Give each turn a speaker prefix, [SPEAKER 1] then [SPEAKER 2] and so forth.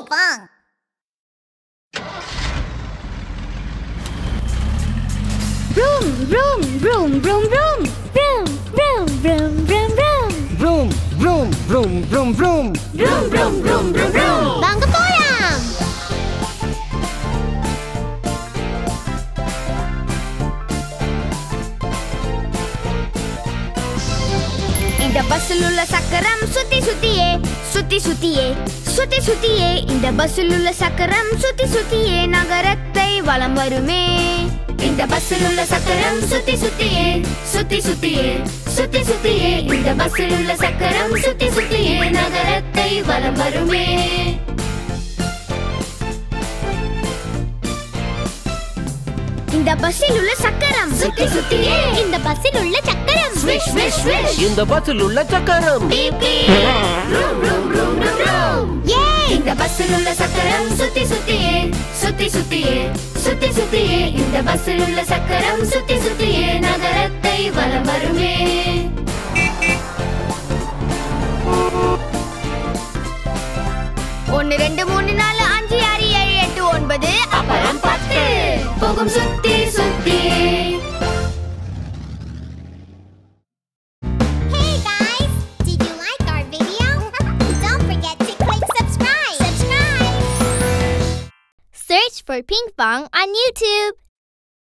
[SPEAKER 1] 放。
[SPEAKER 2] Vroom, vroom, vroom, vroom, vroom. Vroom, vroom, vroom, vroom, vroom.
[SPEAKER 3] Vroom, vroom, vroom, vroom, vroom.
[SPEAKER 2] Vroom, vroom, vroom, vroom, vroom. வாங்க போலாம்
[SPEAKER 4] இந்த பஸ்ஸில் உள்ள சக்கரம் சுத்தி சுத்தியே சுத்தி சுத்தியே சுத்தி சுத்தியே இந்த பஸ்ஸில் உள்ள சக்கரம் சுத்தி சுத்தியே நகரத்தை வலம் வருமே இந்த பஸ்ஸில் உள்ள சக்கரம் சுத்தி சுத்தியே சுத்தி சுத்தியே சுத்தி சுத்தியே இந்த பஸ்ஸில் உள்ள சக்கரம் சுத்தி சுத்தியே நகரத்தை வலம் வருமே இந்த பஸ்ஸில் உள்ள சக்கரம் சுத்தி சுத்தியே
[SPEAKER 2] இந்த பஸ்ஸில் உள்ள சக்கரம்
[SPEAKER 4] ஸ்விஷ் ஸ்விஷ் ஸ்விஷ்
[SPEAKER 3] இந்த பஸ்ஸில் உள்ள சக்கரம்
[SPEAKER 4] பீப் பீப் ரூம் ரூம் ரூம் ரூம் ரூம்
[SPEAKER 2] ஏ
[SPEAKER 4] இந்த பஸ்ஸில் உள்ள சக்கரம் சுத்தி சுத்தியே சுத்தி சுத்தியே சுத்தி சுத்தியே இந்த பஸ்ஸில் உள்ள சக்கரம் சுத்தி சுத்தியே நகரத்தை வலம் வருமே ஒன்னு ரெண்டு மூணு நாலு அஞ்சு ஆறு ஏழு எட்டு ஒன்பது அப்புறம் பத்து போகும் சுத்தி சுத்தி
[SPEAKER 1] Hey guys, did you like our video? Don't forget to click subscribe. Subscribe.
[SPEAKER 2] Search for Ping Pong on YouTube.